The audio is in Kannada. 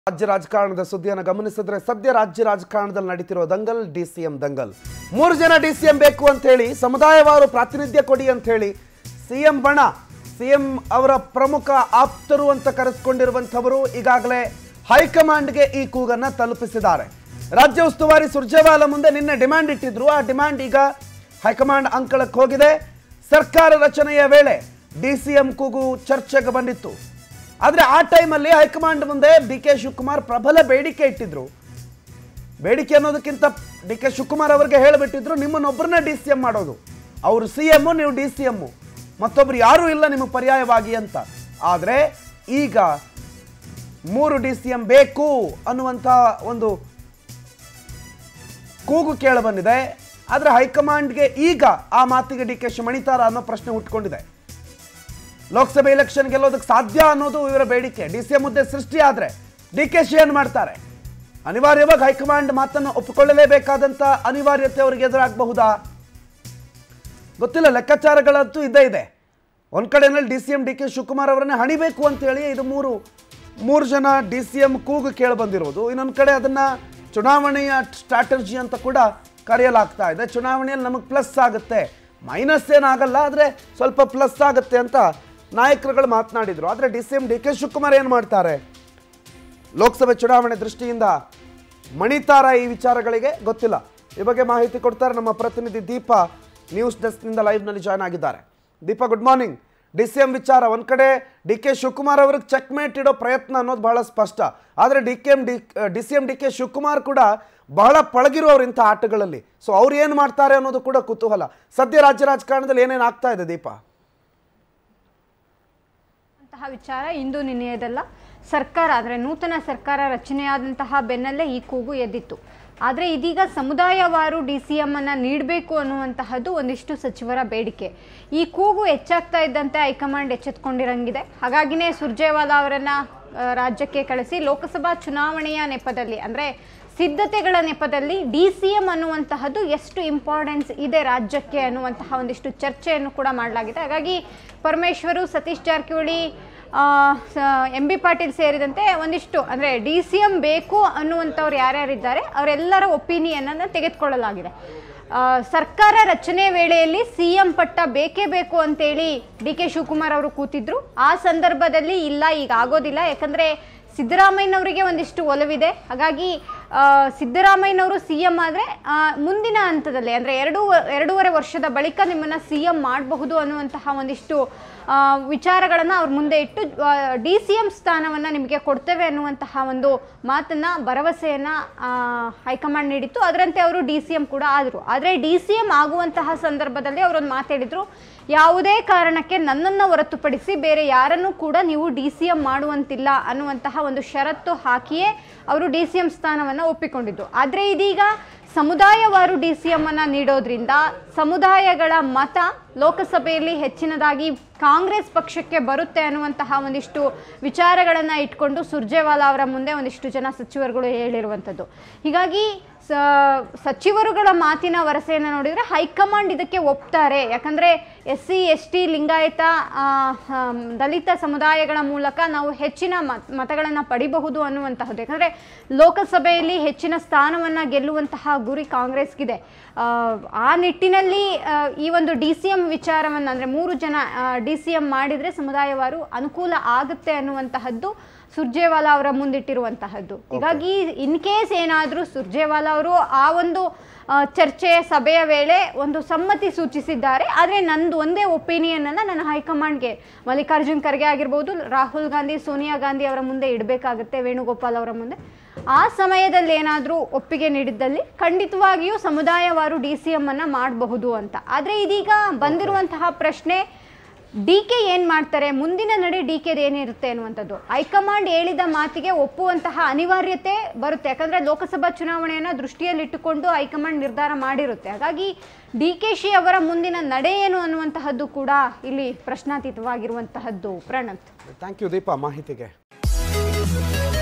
ರಾಜ್ಯ ರಾಜಕಾರಣದ ಸುದ್ದಿಯನ್ನು ಗಮನಿಸಿದ್ರೆ ಸದ್ಯ ರಾಜ್ಯ ರಾಜಕಾರಣದಲ್ಲಿ ನಡೀತಿರೋ ದಂಗಲ್ ಡಿ ಸಿ ಎಂ ದಂಗಲ್ ಮೂರು ಜನ ಡಿ ಸಿ ಎಂ ಬೇಕು ಅಂತ ಹೇಳಿ ಸಮುದಾಯವಾರು ಪ್ರಾತಿನಿಧ್ಯ ಕೊಡಿ ಅಂತ ಹೇಳಿ ಸಿ ಎಂ ಬಣ ಸಿ ಎಂ ಅವರ ಪ್ರಮುಖ ಆಪ್ತರು ಅಂತ ಕರೆಸ್ಕೊಂಡಿರುವಂಥವರು ಈಗಾಗಲೇ ಹೈಕಮಾಂಡ್ಗೆ ಈ ಕೂಗನ್ನ ತಲುಪಿಸಿದ್ದಾರೆ ರಾಜ್ಯ ಉಸ್ತುವಾರಿ ಸುರ್ಜೇವಾಲ ಮುಂದೆ ನಿನ್ನೆ ಡಿಮ್ಯಾಂಡ್ ಇಟ್ಟಿದ್ರು ಆ ಡಿಮ್ಯಾಂಡ್ ಈಗ ಹೈಕಮಾಂಡ್ ಅಂಕಳಕ್ಕೆ ಹೋಗಿದೆ ಸರ್ಕಾರ ರಚನೆಯ ವೇಳೆ ಡಿ ಸಿ ಎಂ ಕೂಗು ಚರ್ಚೆಗೆ ಬಂದಿತ್ತು ಆದ್ರೆ ಆ ಟೈಮಲ್ಲಿ ಹೈಕಮಾಂಡ್ ಮುಂದೆ ಡಿ ಕೆ ಶಿವಕುಮಾರ್ ಪ್ರಬಲ ಬೇಡಿಕೆ ಇಟ್ಟಿದ್ರು ಬೇಡಿಕೆ ಅನ್ನೋದಕ್ಕಿಂತ ಡಿ ಕೆ ಶಿವಕುಮಾರ್ ಅವರಿಗೆ ಹೇಳಿಬಿಟ್ಟಿದ್ರು ನಿಮ್ಮನ್ನೊಬ್ಬರನ್ನ ಡಿ ಸಿ ಎಂ ಮಾಡೋದು ಅವರು ಸಿ ಎಮ್ ನೀವು ಡಿ ಸಿ ಎಮ್ಮು ಮತ್ತೊಬ್ರು ಯಾರೂ ಇಲ್ಲ ನಿಮಗೆ ಪರ್ಯಾಯವಾಗಿ ಅಂತ ಆದರೆ ಈಗ ಮೂರು ಡಿ ಸಿ ಎಂ ಬೇಕು ಅನ್ನುವಂಥ ಒಂದು ಕೂಗು ಕೇಳಿ ಬಂದಿದೆ ಆದರೆ ಹೈಕಮಾಂಡ್ಗೆ ಈಗ ಆ ಮಾತಿಗೆ ಡಿ ಕೆ ಶಿ ಮಣಿತಾರ ಅನ್ನೋ ಪ್ರಶ್ನೆ ಹುಟ್ಕೊಂಡಿದೆ ಲೋಕಸಭೆ ಎಲೆಕ್ಷನ್ ಗೆಲ್ಲೋದಕ್ಕೆ ಸಾಧ್ಯ ಅನ್ನೋದು ಇವರ ಬೇಡಿಕೆ ಡಿ ಸಿ ಎಂ ಮುದ್ದೆ ಸೃಷ್ಟಿ ಆದರೆ ಡಿ ಕೆ ಶಿ ಏನು ಮಾಡ್ತಾರೆ ಅನಿವಾರ್ಯವಾಗಿ ಹೈಕಮಾಂಡ್ ಮಾತನ್ನು ಒಪ್ಪಿಕೊಳ್ಳಲೇಬೇಕಾದಂಥ ಅನಿವಾರ್ಯತೆ ಅವರಿಗೆ ಎದುರಾಗಬಹುದಾ ಗೊತ್ತಿಲ್ಲ ಲೆಕ್ಕಾಚಾರಗಳಂತೂ ಇದ್ದೇ ಇದೆ ಒಂದ್ ಕಡೆನಲ್ಲಿ D C M D K Shivakumar ಅವರನ್ನೇ ಹಣಿಬೇಕು ಅಂತ ಹೇಳಿ ಇದು ಮೂರು ಮೂರು ಜನ ಡಿ ಸಿ ಎಂ ಕೂಗು ಕೇಳಿ ಬಂದಿರೋದು ಇನ್ನೊಂದು ಕಡೆ ಅದನ್ನ ಚುನಾವಣೆಯ ಸ್ಟ್ರಾಟಜಿ ಅಂತ ಕೂಡ ಕರೆಯಲಾಗ್ತಾ ಇದೆ ಚುನಾವಣೆಯಲ್ಲಿ ನಮಗೆ ಪ್ಲಸ್ ಆಗುತ್ತೆ ಮೈನಸ್ ಏನಾಗಲ್ಲ ಆದರೆ ಸ್ವಲ್ಪ ಪ್ಲಸ್ ಆಗುತ್ತೆ ಅಂತ ನಾಯಕರುಗಳು ಮಾತನಾಡಿದ್ರು ಆದರೆ D C M D K Shivakumar ಏನು ಮಾಡ್ತಾರೆ ಲೋಕಸಭೆ ಚುನಾವಣೆ ದೃಷ್ಟಿಯಿಂದ ಮಣಿತಾರ ಈ ವಿಚಾರಗಳಿಗೆ ಗೊತ್ತಿಲ್ಲ ಈ ಬಗ್ಗೆ ಮಾಹಿತಿ ಕೊಡ್ತಾರೆ ನಮ್ಮ ಪ್ರತಿನಿಧಿ ದೀಪ ನ್ಯೂಸ್ ಡೆಸ್ಕ್ನಿಂದ ಲೈವ್ನಲ್ಲಿ ಜಾಯ್ನ್ ಆಗಿದ್ದಾರೆ Deepa good morning D C M ವಿಚಾರ ಒಂದು ಕಡೆ ಡಿ ಕೆ ಶಿವಕುಮಾರ್ ಅವ್ರಿಗೆ ಚೆಕ್ಮೇಟ್ ಇಡೋ ಪ್ರಯತ್ನ ಅನ್ನೋದು ಬಹಳ ಸ್ಪಷ್ಟ ಆದರೆ D K M D D C M D K Shivakumar ಕೂಡ ಬಹಳ ಪಳಗಿರುವವರು ಇಂಥ ಆಟಗಳಲ್ಲಿ ಸೊ ಅವ್ರು ಏನು ಮಾಡ್ತಾರೆ ಅನ್ನೋದು ಕೂಡ ಕುತೂಹಲ ಸದ್ಯ ರಾಜ್ಯ ರಾಜಕಾರಣದಲ್ಲಿ ಏನೇನು ಆಗ್ತಾ ಇದೆ ದೀಪ ಅಂತಹ ವಿಚಾರ ಇಂದು ನಿನ್ನೆಯದಲ್ಲ ಸರ್ಕಾರ ಅಂದರೆ ನೂತನ ಸರ್ಕಾರ ರಚನೆಯಾದಂತಹ ಬೆನ್ನಲ್ಲೇ ಈ ಕೂಗು ಎದ್ದಿತ್ತು ಆದರೆ ಇದೀಗ ಸಮುದಾಯವಾರು ಡಿ ಸಿ ಎಂ ಅನ್ನ ನೀಡಬೇಕು ಅನ್ನುವಂತಹದ್ದು ಒಂದಿಷ್ಟು ಸಚಿವರ ಬೇಡಿಕೆ ಈ ಕೂಗು ಹೆಚ್ಚಾಗ್ತಾ ಇದ್ದಂತೆ ಹೈಕಮಾಂಡ್ ಎಚ್ಚೆತ್ಕೊಂಡಿರಂಗಿದೆ ಹಾಗಾಗಿನೇ ಸುರ್ಜೇವಾಲಾ ಅವರನ್ನ ಆ, ರಾಜ್ಯಕ್ಕೆ ಕಳಿಸಿ ಲೋಕಸಭಾ ಚುನಾವಣೆಯ ನೆಪದಲ್ಲಿ ಅಂದರೆ ಸಿದ್ಧತೆಗಳ ನೆಪದಲ್ಲಿ ಡಿ ಸಿ ಎಂ ಅನ್ನುವಂತಹದ್ದು ಎಷ್ಟು ಇಂಪಾರ್ಟೆನ್ಸ್ ಇದೆ ರಾಜ್ಯಕ್ಕೆ ಅನ್ನುವಂತಹ ಒಂದಿಷ್ಟು ಚರ್ಚೆಯನ್ನು ಕೂಡ ಮಾಡಲಾಗಿದೆ ಹಾಗಾಗಿ ಪರಮೇಶ್ವರು ಸತೀಶ್ ಜಾರಕಿಹೊಳಿ ಎಂ ಬಿ ಪಾಟೀಲ್ ಸೇರಿದಂತೆ ಒಂದಿಷ್ಟು ಅಂದರೆ ಡಿ ಸಿ ಎಂ ಬೇಕು ಅನ್ನುವಂಥವ್ರು ಯಾರ್ಯಾರಿದ್ದಾರೆ ಅವರೆಲ್ಲರ ಒಪಿನಿಯನನ್ನು ತೆಗೆದುಕೊಳ್ಳಲಾಗಿದೆ ಆ, ಸರ್ಕಾರ ರಚನೆ ವೇಳೆಯಲ್ಲಿ ಸಿ ಎಂ ಪಟ್ಟ ಬೇಕೇ ಬೇಕು ಅಂತೇಳಿ ಡಿ ಕೆ ಶಿವಕುಮಾರ್ ಅವರು ಕೂತಿದ್ರು ಆ ಸಂದರ್ಭದಲ್ಲಿ ಇಲ್ಲ ಈಗ ಆಗೋದಿಲ್ಲ ಯಾಕಂದರೆ ಸಿದ್ದರಾಮಯ್ಯನವರಿಗೆ ಒಂದಿಷ್ಟು ಒಲವಿದೆ ಹಾಗಾಗಿ ಆ, ಸಿದ್ದರಾಮಯ್ಯನವರು ಸಿ ಎಂ ಆದರೆ ಮುಂದಿನ ಹಂತದಲ್ಲಿ ಅಂದರೆ ಎರಡು ಎರಡೂವರೆ ವರ್ಷದ ಬಳಿಕ ನಿಮ್ಮನ್ನು ಸಿ ಎಂ ಮಾಡಬಹುದು ಅನ್ನುವಂತಹ ಒಂದಿಷ್ಟು ವಿಚಾರಗಳನ್ನು ಅವ್ರ ಮುಂದೆ ಇಟ್ಟು ಡಿ ಸಿ ಎಂ ಸ್ಥಾನವನ್ನು ನಿಮಗೆ ಕೊಡ್ತೇವೆ ಅನ್ನುವಂತಹ ಒಂದು ಮಾತನ್ನು ಭರವಸೆಯನ್ನು ಹೈಕಮಾಂಡ್ ನೀಡಿತ್ತು ಅದರಂತೆ ಅವರು ಡಿ ಸಿ ಎಂ ಕೂಡ ಆದರು ಆದರೆ ಡಿ ಸಿ ಎಂ ಆಗುವಂತಹ ಸಂದರ್ಭದಲ್ಲಿ ಅವರೊಂದು ಮಾತಾಡಿದರು ಯಾವುದೇ ಕಾರಣಕ್ಕೆ ನನ್ನನ್ನು ಹೊರತುಪಡಿಸಿ ಬೇರೆ ಯಾರನ್ನೂ ಕೂಡ ನೀವು ಡಿ ಸಿ ಎಂ ಮಾಡುವಂತಿಲ್ಲ ಅನ್ನುವಂತಹ ಒಂದು ಷರತ್ತು ಹಾಕಿಯೇ ಅವರು ಡಿ ಸಿ ಎಂ ಸ್ಥಾನವನ್ನು ಒಪ್ಪಿಕೊಂಡಿದ್ದು ಆದರೆ ಇದೀಗ ಸಮುದಾಯವಾರು ಡಿ ಸಿ ಎಂ ಅನ್ನ ನೀಡೋದ್ರಿಂದ ಸಮುದಾಯಗಳ ಮತ ಲೋಕಸಭೆಯಲ್ಲಿ ಹೆಚ್ಚಿನದಾಗಿ ಕಾಂಗ್ರೆಸ್ ಪಕ್ಷಕ್ಕೆ ಬರುತ್ತೆ ಅನ್ನುವಂತಹ ಒಂದಿಷ್ಟು ವಿಚಾರಗಳನ್ನು ಇಟ್ಕೊಂಡು ಸುರ್ಜೇವಾಲಾ ಅವರ ಮುಂದೆ ಒಂದಿಷ್ಟು ಜನ ಸಚಿವರುಗಳು ಹೇಳಿರುವಂಥದ್ದು ಹೀಗಾಗಿ ಸ ಸಚಿವರುಗಳ ಮಾತಿನ ವರಸೆಯನ್ನು ನೋಡಿದರೆ ಹೈಕಮಾಂಡ್ ಇದಕ್ಕೆ ಒಪ್ತಾರೆ ಯಾಕಂದರೆ S C S T Lingayat ಆ, ಆಮ್, ದಲಿತ ಸಮುದಾಯಗಳ ಮೂಲಕ ನಾವು ಹೆಚ್ಚಿನ ಮತ್ ಮತಗಳನ್ನು ಪಡಿಬಹುದು ಅನ್ನುವಂತಹದ್ದು ಯಾಕಂದರೆ ಲೋಕಸಭೆಯಲ್ಲಿ ಹೆಚ್ಚಿನ ಸ್ಥಾನವನ್ನು ಗೆಲ್ಲುವಂತಹ ಗುರಿ ಕಾಂಗ್ರೆಸ್ಗಿದೆ ಆ, ಆ ನಿಟ್ಟಿನಲ್ಲಿ ಆ, ಈ ಒಂದು ಡಿ ಸಿ ಎಂ ವಿಚಾರವನ್ನು ಅಂದರೆ ಮೂರು ಜನ ಡಿ ಸಿ ಎಂ ಮಾಡಿದರೆ ಸಮುದಾಯವಾರು ಅನುಕೂಲ ಆಗುತ್ತೆ ಅನ್ನುವಂತಹದ್ದು ಸುರ್ಜೇವಾಲಾ ಅವರ ಮುಂದಿಟ್ಟಿರುವಂತಹದ್ದು ಹೀಗಾಗಿ ಇನ್ ಕೇಸ್ ಏನಾದರೂ ಸುರ್ಜೇವಾಲಾ ಅವರು ಆ ಒಂದು ಆ, ಚರ್ಚೆಯ ಸಭೆಯ ವೇಳೆ ಒಂದು ಸಮ್ಮತಿ ಸೂಚಿಸಿದ್ದಾರೆ ಆದರೆ ನಂದು ಒಂದೇ ಒಪಿನಿಯನ್ ಅನ್ನ ನನ್ನ ಹೈಕಮಾಂಡ್ಗೆ ಮಲ್ಲಿಕಾರ್ಜುನ್ ಖರ್ಗೆ ಆಗಿರ್ಬೋದು ರಾಹುಲ್ ಗಾಂಧಿ ಸೋನಿಯಾ ಗಾಂಧಿ ಅವರ ಮುಂದೆ ಇಡಬೇಕಾಗುತ್ತೆ ವೇಣುಗೋಪಾಲ್ ಅವರ ಮುಂದೆ ಆ ಸಮಯದಲ್ಲಿ ಏನಾದರೂ ಒಪ್ಪಿಗೆ ನೀಡಿದ್ದಲ್ಲಿ ಖಂಡಿತವಾಗಿಯೂ ಸಮುದಾಯವಾರು ಡಿ ಸಿ ಎಂ ಅನ್ನ ಮಾಡಬಹುದು ಅಂತ ಆದರೆ ಇದೀಗ ಬಂದಿರುವಂತಹ ಪ್ರಶ್ನೆ ಡಿ ಕೆ ಏನು ಮಾಡ್ತಾರೆ ಮುಂದಿನ ನಡೆ ಡಿ ಕೆದು ಏನಿರುತ್ತೆ ಅನ್ನುವಂಥದ್ದು ಹೈಕಮಾಂಡ್ ಹೇಳಿದ ಮಾತಿಗೆ ಒಪ್ಪುವಂತಹ ಅನಿವಾರ್ಯತೆ ಬರುತ್ತೆ ಯಾಕಂದರೆ ಲೋಕಸಭಾ ಚುನಾವಣೆಯನ್ನು ದೃಷ್ಟಿಯಲ್ಲಿಟ್ಟುಕೊಂಡು ಹೈಕಮಾಂಡ್ ನಿರ್ಧಾರ ಮಾಡಿರುತ್ತೆ ಹಾಗಾಗಿ ಡಿ ಕೆ ಶಿ ಅವರ ಮುಂದಿನ ನಡೆ ಏನು ಅನ್ನುವಂತಹದ್ದು ಕೂಡ ಇಲ್ಲಿ ಪ್ರಶ್ನಾತೀತವಾಗಿರುವಂತಹದ್ದು ಪ್ರಣತ್ ಥ್ಯಾಂಕ್ ಯು ದೀಪ ಮಾಹಿತಿಗೆ